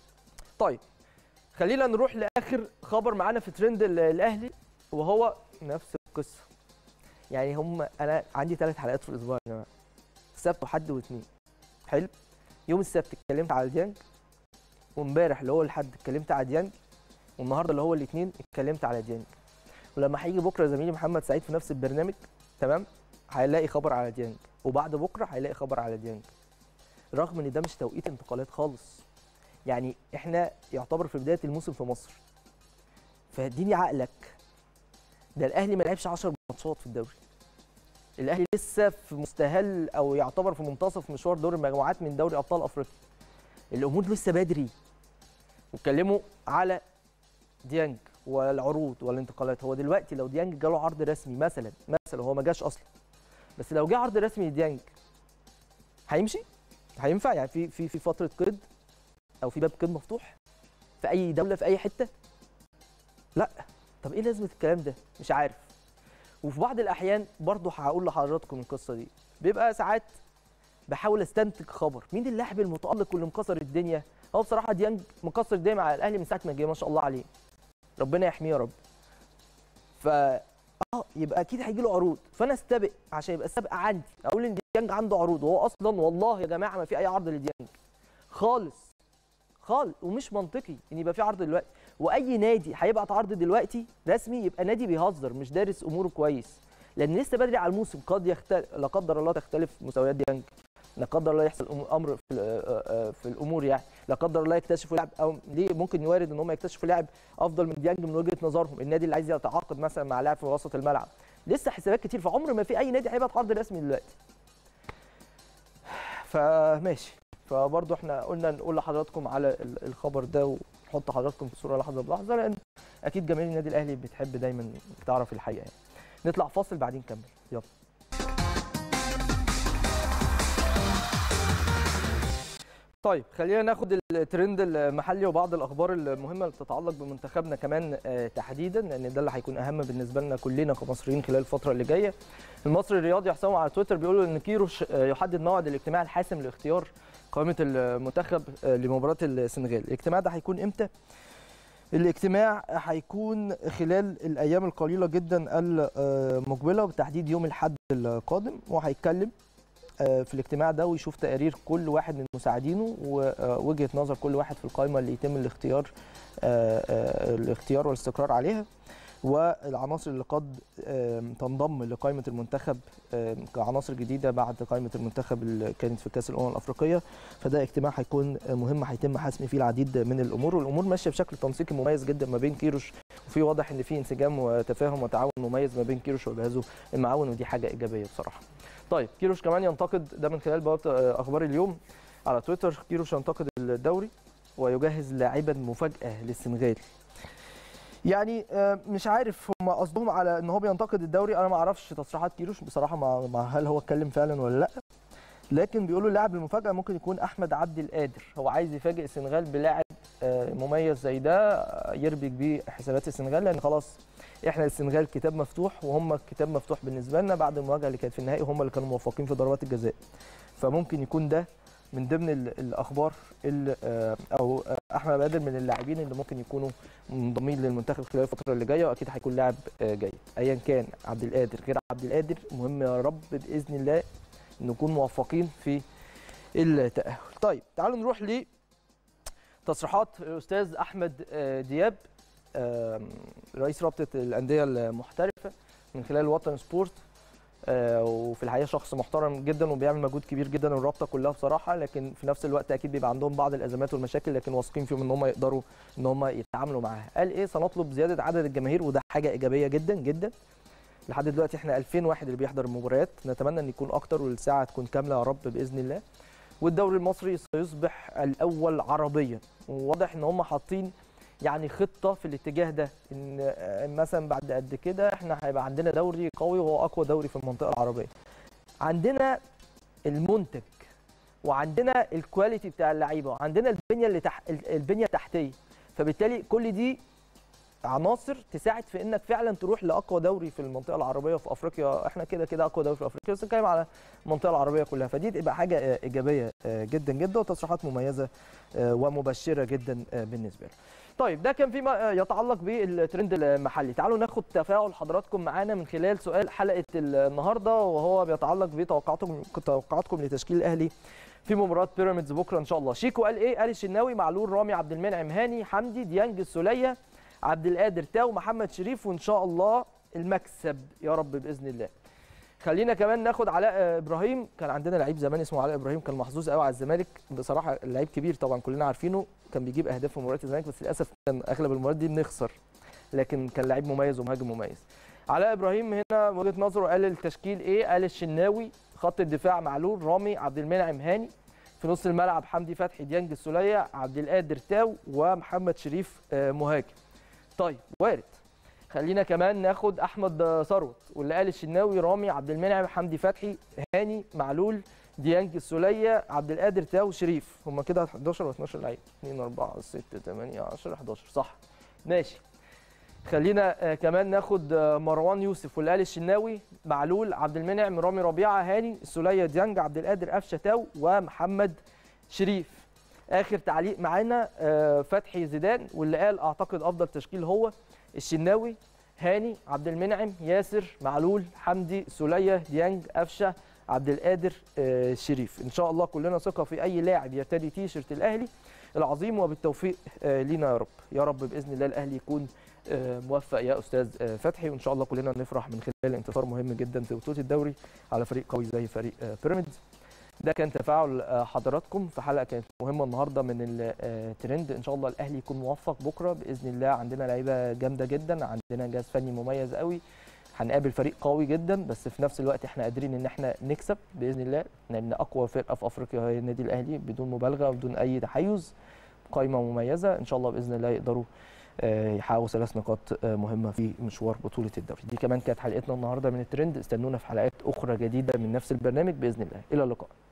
طيب خلينا نروح لاخر خبر معانا في ترند ال- الاهلي وهو نفس القصه يعني هم انا عندي ثلاث حلقات في الاسبوع يا جماعه السبت وحد واثنين حلو يوم السبت اتكلمت على ديانج وامبارح اللي هو الحد اتكلمت على ديانج والنهارده اللي هو الاثنين اتكلمت على ديانج ولما هيجي بكره زميلي محمد سعيد في نفس البرنامج تمام هيلاقي خبر على ديانج وبعد بكره هيلاقي خبر على ديانج رغم ان ده مش توقيت انتقالات خالص يعني احنا يعتبر في بدايه الموسم في مصر فاديني عقلك ده الاهلي ما لعبش 10 ماتشات في الدوري الاهلي لسه في مستهل او يعتبر في منتصف مشوار دور المجموعات من دوري ابطال افريقيا الامور لسه بدري واتكلموا على ديانج والعروض والانتقالات هو دلوقتي لو ديانج جاله عرض رسمي مثلا مثلا هو ما جاش اصلا بس لو جه عرض رسمي لديانج هيمشي هينفع يعني في في في فتره قيد او في باب قيد مفتوح في اي دوله في اي حته لا طب ايه لازمه الكلام ده مش عارف وفي بعض الاحيان برضه هقول لحضراتكم القصه دي بيبقى ساعات بحاول استنتج خبر مين اللاعب المتالق واللي مكسر الدنيا هو بصراحه ديانج مكسر الدنيا مع الاهلي من ساعه ما جه ما شاء الله عليه ربنا يحميه يا رب ف اه يبقى اكيد هيجي له عروض فانا استبق عشان يبقى السبق عندي اقول ان ديانج عنده عروض وهو اصلا والله يا جماعه ما في اي عرض لديانج خالص خالص ومش منطقي ان يبقى في عرض دلوقتي واي نادي هيبعت عرض دلوقتي رسمي يبقى نادي بيهزر مش دارس اموره كويس لان لسه بدري على الموسم قد يختلف لا قدر الله تختلف مستويات ديانج لا قدر الله يحصل أم- امر في ال- آه، آه، في الامور يعني لا قدر الله يكتشفوا لاعب او ليه ممكن يوارد ان هم يكتشفوا لاعب افضل من ديانج من وجهه نظرهم النادي اللي عايز يتعاقد مثلا مع لاعب في وسط الملعب لسه حسابات كتير فعمر ما في اي نادي هيبعت عرض رسمي دلوقتي فماشي فبرضه احنا قلنا نقول لحضراتكم على ال- الخبر ده ونحط حضراتكم في صوره لحظه بلحظه لان اكيد جماهير النادي الاهلي بتحب دايما تعرف الحقيقه يعني. نطلع فاصل بعدين نكمل يلا طيب خلينا ناخد الترند المحلي وبعض الاخبار المهمه اللي تتعلق بمنتخبنا كمان آه، تحديدا لان ده اللي هيكون اهم بالنسبه لنا كلنا كمصريين خلال الفتره اللي جايه المصري الرياضي حسام على تويتر بيقولوا ان كيروش آه، يحدد موعد الاجتماع الحاسم لاختيار قائمه المنتخب آه، لمباراه السنغال الاجتماع ده هيكون امتى الاجتماع هيكون خلال الايام القليله جدا المقبله وبالتحديد يوم الاحد القادم وهيتكلم آه، في الاجتماع ده ويشوف تقارير كل واحد من مساعدينه ووجهه نظر كل واحد في القائمه اللي يتم الاختيار آه، آه، الاختيار والاستقرار عليها والعناصر اللي قد آم، تنضم لقائمه المنتخب آم، كعناصر جديده بعد قائمه المنتخب اللي كانت في كاس الامم الافريقيه فده اجتماع هيكون مهم هيتم حسم فيه العديد من الامور والامور ماشيه بشكل تنسيقي مميز جدا ما بين كيروش وفي واضح ان في انسجام وتفاهم وتعاون مميز ما بين كيروش وجهازه المعاون ودي حاجه ايجابيه بصراحه. طيب كيروش كمان ينتقد ده من خلال بوابه آه، اخبار اليوم على تويتر كيروش ينتقد الدوري ويجهز لاعبا مفاجاه للسنغال يعني آه، مش عارف هم قصدهم على ان هو بينتقد الدوري انا ما اعرفش تصريحات كيروش بصراحه ما ما هل هو اتكلم فعلا ولا لا لكن بيقولوا اللاعب المفاجاه ممكن يكون احمد عبد القادر هو عايز يفاجئ السنغال بلاعب آه، مميز زي ده آه، يربك بيه حسابات السنغال لان خلاص احنا السنغال كتاب مفتوح وهم الكتاب مفتوح بالنسبه لنا بعد المواجهه اللي كانت في النهائي وهم اللي كانوا موفقين في ضربات الجزاء فممكن يكون ده من ضمن ال- الاخبار اللي آه، او آه، احمد بدر من اللاعبين اللي ممكن يكونوا منضمين للمنتخب خلال الفتره اللي جايه واكيد هيكون لاعب آه، جيد ايا كان عبد القادر غير عبد القادر مهم يا رب باذن الله نكون موفقين في التاهل طيب تعالوا نروح ل تصريحات الاستاذ احمد آه، دياب آم، رئيس رابطه الانديه المحترفه من خلال وطن سبورت آه، وفي الحقيقه شخص محترم جدا وبيعمل مجهود كبير جدا الرابطه كلها بصراحه لكن في نفس الوقت اكيد بيبقى عندهم بعض الازمات والمشاكل لكن واثقين فيهم ان هم يقدروا ان هم يتعاملوا معاها قال ايه سنطلب زياده عدد الجماهير وده حاجه ايجابيه جدا جدا لحد دلوقتي احنا 2000 واحد اللي بيحضر المباريات نتمنى ان يكون اكتر والساعه تكون كامله يا رب باذن الله والدوري المصري سيصبح الاول عربيا وواضح ان هم حاطين يعني خطه في الاتجاه ده ان آه، مثلا بعد قد كده احنا هيبقى عندنا دوري قوي وهو اقوى دوري في المنطقه العربيه عندنا المنتج وعندنا الكواليتي بتاع اللعيبه وعندنا البنيه اللي تح... البنيه التحتيه فبالتالي كل دي عناصر تساعد في انك فعلا تروح لاقوى دوري في المنطقه العربيه في افريقيا احنا كده كده اقوى دوري في افريقيا بس نتكلم على المنطقه العربيه كلها فدي تبقى حاجه آه، ايجابيه آه، جدا جدا وتصريحات مميزه آه، ومبشره جدا آه، بالنسبه له. طيب ده كان فيما آه، يتعلق بالترند المحلي تعالوا ناخد تفاعل حضراتكم معانا من خلال سؤال حلقه النهارده وهو بيتعلق بتوقعاتكم توقعاتكم لتشكيل الاهلي في مباراه بيراميدز بكره ان شاء الله شيكو قال ايه قال الشناوي معلول رامي عبد المنعم هاني حمدي ديانج السوليه عبد القادر تاو محمد شريف وان شاء الله المكسب يا رب باذن الله خلينا كمان ناخد علاء آه، ابراهيم كان عندنا لعيب زمان اسمه علاء ابراهيم كان محظوظ قوي على الزمالك بصراحه لعيب كبير طبعا كلنا عارفينه كان بيجيب اهداف في مباريات الزمالك بس للاسف كان اغلب المباريات دي بنخسر لكن كان لعيب مميز ومهاجم مميز علاء ابراهيم هنا وجهه نظره قال التشكيل ايه قال الشناوي خط الدفاع معلول رامي عبد المنعم هاني في نص الملعب حمدي فتحي ديانج السوليه عبد القادر تاو ومحمد شريف آه، مهاجم طيب وارد خلينا كمان ناخد احمد ثروت واللي قال الشناوي رامي عبد المنعم حمدي فتحي هاني معلول ديانج السوليه عبد القادر تاو شريف هم كده 11 و 12 لعيب 2 4 6 8 10 11 صح ماشي خلينا آه، كمان ناخد آه، مروان يوسف واللي قال الشناوي معلول عبد المنعم رامي ربيعه هاني السوليه ديانج عبد القادر قفشه تاو ومحمد شريف اخر تعليق معانا آه، فتحي زيدان واللي قال اعتقد افضل تشكيل هو الشناوي هاني عبد المنعم ياسر معلول حمدي سوليه ديانج قفشه عبد القادر آه، شريف ان شاء الله كلنا ثقه في اي لاعب يرتدي تيشرت الاهلي العظيم وبالتوفيق آه، لينا يا رب يا رب باذن الله الاهلي يكون آه، موفق يا استاذ آه، فتحي وان شاء الله كلنا نفرح من خلال انتصار مهم جدا في بطوله الدوري على فريق قوي زي فريق آه، بيراميدز ده كان تفاعل آه، حضراتكم في حلقه كانت مهمه النهارده من الترند ان شاء الله الاهلي يكون موفق بكره باذن الله عندنا لعيبه جامده جدا عندنا جهاز فني مميز قوي هنقابل فريق قوي جدا بس في نفس الوقت احنا قادرين ان احنا نكسب باذن الله لان اقوى فرقه في افريقيا هي النادي الاهلي بدون مبالغه وبدون اي تحيز قائمه مميزه ان شاء الله باذن الله يقدروا آه، يحققوا ثلاث نقاط آه، مهمه في مشوار بطوله الدوري دي كمان كانت حلقتنا النهارده من الترند استنونا في حلقات اخرى جديده من نفس البرنامج باذن الله الى اللقاء